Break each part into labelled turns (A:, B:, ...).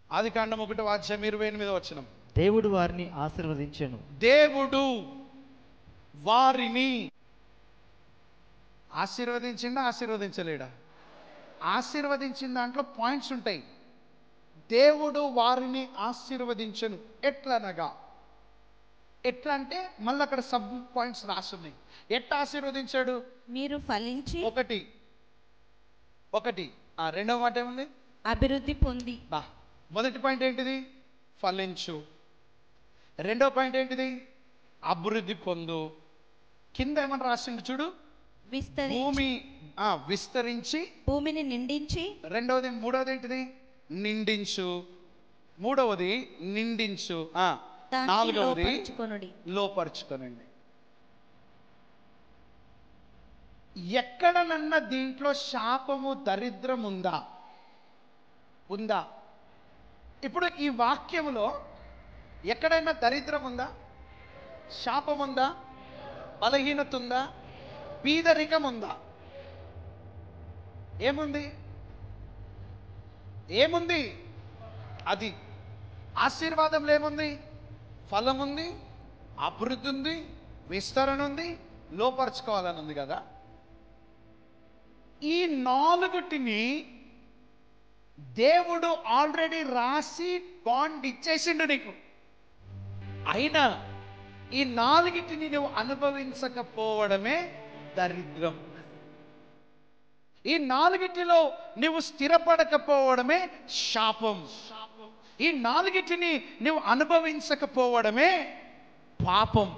A: ఆది కాండం ఒకటి వాచ్యం ఇరవై ఎనిమిది వచ్చిన
B: దేవుడు వారిని ఆశీర్వదించెను
A: దేవుడు వారిని ఆశీర్వదించిండా ఆశీర్వదించలేడా ఆశీర్వదించిన దాంట్లో పాయింట్స్ ఉంటాయి దేవుడు వారిని ఆశీర్వదించను ఎట్లనగా ఎట్లా అంటే మళ్ళీ అక్కడ సబ్ పాయింట్స్ రాస్తున్నాయి ఎట్లా ఆశీర్వదించాడు
C: మీరు ఫలించి
A: ఒకటి ఒకటి ఆ రెండవ మాట ఏముంది
C: అభివృద్ధి పొంది
A: బా మొదటి పాయింట్ ఏంటిది ఫలించు రెండో పాయింట్ ఏంటిది అభివృద్ధి పొందు కింద ఏమని రాసిండు చూడు
C: విస్తరి
A: భూమి ఆ, విస్తరించి
C: భూమిని నిండించి
A: రెండవది మూడవది ఏంటిది నిండించు మూడవది నిండించు ఆ,
C: దాన్ని
A: నాలుగవది
C: లోపరుచుకొనుడి
A: లోపరుచుకోనండి ఎక్కడనన్నా దీంట్లో శాపము దరిద్రం ఉందా ఉందా ఇప్పుడు ఈ వాక్యములో ఎక్కడైనా దరిద్రం ఉందా శాపం ఉందా బలహీనత ఉందా పీదరికం ఉందా ఏముంది ఏముంది అది ఆశీర్వాదంలో ఏముంది ఫలం ఉంది అభివృద్ధి ఉంది విస్తరణ ఉంది లోపరుచుకోవాలని ఉంది కదా ఈ నాలుగుటిని దేవుడు ఆల్రెడీ రాసి బాండ్ ఇచ్చేసిండు నీకు అయినా ఈ నాలుగిటిని నువ్వు అనుభవించకపోవడమే దరిద్రం ఈ నాలుగిటిలో నువ్వు స్థిరపడకపోవడమే శాపం ఈ నాలుగిటిని నువ్వు అనుభవించకపోవడమే పాపం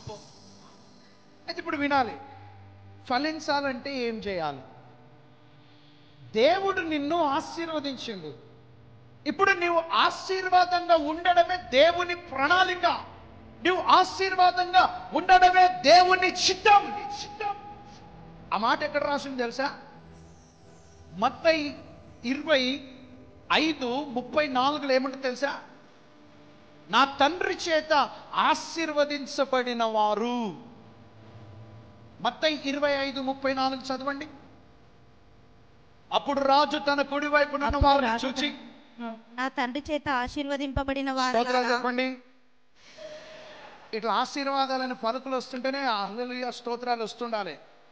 A: అయితే ఇప్పుడు వినాలి ఫలించాలంటే ఏం చేయాలి దేవుడు నిన్ను ఆశీర్వదించిండు ఇప్పుడు నువ్వు ఆశీర్వాదంగా ఉండడమే దేవుని ప్రణాళిక నువ్వు ఆశీర్వాదంగా ఉండడమే దేవుని చిత్తం చిత్తం ఆ మాట ఎక్కడ రాసింది తెలుసా మత్తయి ఇరవై ఐదు ముప్పై నాలుగులో ఏమంటే తెలుసా నా తండ్రి చేత ఆశీర్వదించబడిన వారు మత్తయి ఇరవై ఐదు ముప్పై నాలుగు చదవండి అప్పుడు రాజు తన కుడి వైపున
C: అప్పుడు
A: వారిని
C: రాజు
A: చూచి
C: నా తండ్రి చేత ఆశీర్వదింపబడిన వారు
A: స్తోత్రాలు చెప్పండి ఇట్లా ఆశీర్వాదాలని పలుకులు వస్తుంటేనే అహ్లలుయ స్తోత్రాలు వస్తుండాలి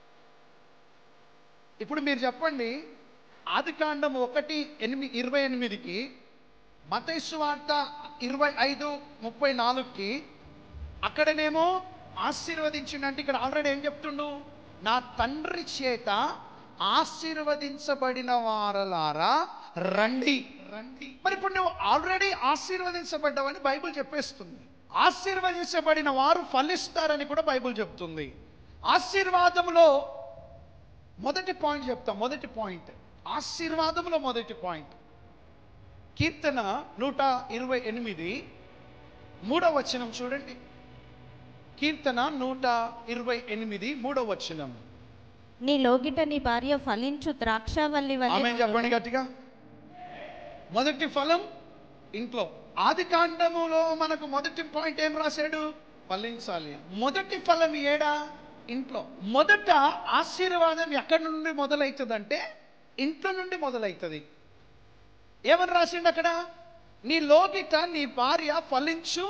A: ఇప్పుడు మీరు చెప్పండి ఆది కాండం ఒకటి ఎనిమిది ఇరవై ఎనిమిదికి మతైసు వార్త ఇరవై ఐదు ముప్పై నాలుగుకి అక్కడనేమో ఆశీర్వదించిండంటే ఇక్కడ ఆల్రెడీ ఏం చెప్తుండు నా తండ్రి చేత ఆశీర్వదించబడిన వారలారా రండి రండి మరి ఇప్పుడు నువ్వు ఆల్రెడీ ఆశీర్వదించబడ్డావని బైబిల్ చెప్పేస్తుంది ఆశీర్వదించబడిన వారు ఫలిస్తారని కూడా బైబిల్ చెప్తుంది ఆశీర్వాదంలో మొదటి పాయింట్ చెప్తా మొదటి పాయింట్ ఆశీర్వాదంలో మొదటి పాయింట్ కీర్తన నూట ఇరవై ఎనిమిది మూడవ వచనం చూడండి కీర్తన నూట ఇరవై ఎనిమిది మూడవ వచనం
C: నీ లోగిట నీ భార్య ఫలించు ద్రాక్షవల్లి
A: ఆమె
C: వలె
A: చెప్పండి గట్టిగా మొదటి ఫలం ఇంట్లో ఆది కాండములో మనకు మొదటి పాయింట్ ఏం రాశాడు ఫలించాలి మొదటి ఫలం ఏడా ఇంట్లో మొదట ఆశీర్వాదం ఎక్కడి నుండి మొదలవుతుందంటే ఇంట్లో నుండి మొదలవుతుంది ఏమని రాసిండు అక్కడ నీ లోగిట నీ భార్య ఫలించు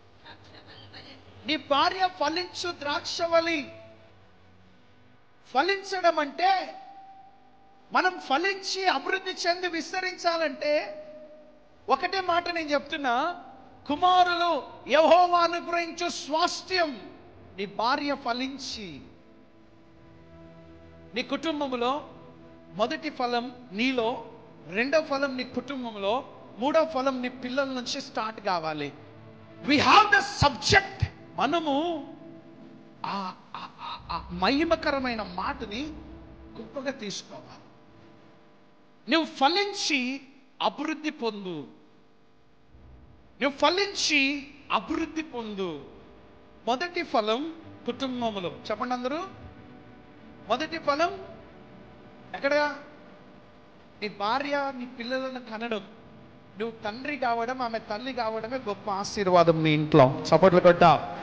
A: నీ భార్య ఫలించు ద్రాక్షవలి ఫలించడం అంటే మనం ఫలించి అభివృద్ధి చెంది విస్తరించాలంటే ఒకటే మాట నేను చెప్తున్నా కుమారులు యహోవా అనుగ్రహించు స్వాస్థ్యం నీ భార్య ఫలించి నీ కుటుంబంలో మొదటి ఫలం నీలో రెండో ఫలం నీ కుటుంబంలో మూడో ఫలం నీ పిల్లల నుంచి స్టార్ట్ కావాలి వి హ్యావ్ ద సబ్జెక్ట్ మనము ఆ ఆ- ఆ- ఆ మహిమకరమైన మాటని గొప్పగా తీసుకోవాలి నువ్వు ఫలించి అభివృద్ధి పొందు నువ్వు ఫలించి అభివృద్ధి పొందు మొదటి ఫలం కుటుంబంలో చెప్పండి అందరూ మొదటి ఫలం ఎక్కడ నీ భార్య నీ పిల్లలను కనడం నువ్వు తండ్రి కావడం ఆమె తల్లి కావడమే గొప్ప ఆశీర్వాదం నీ ఇంట్లో సపోర్ట్లు కొట్టా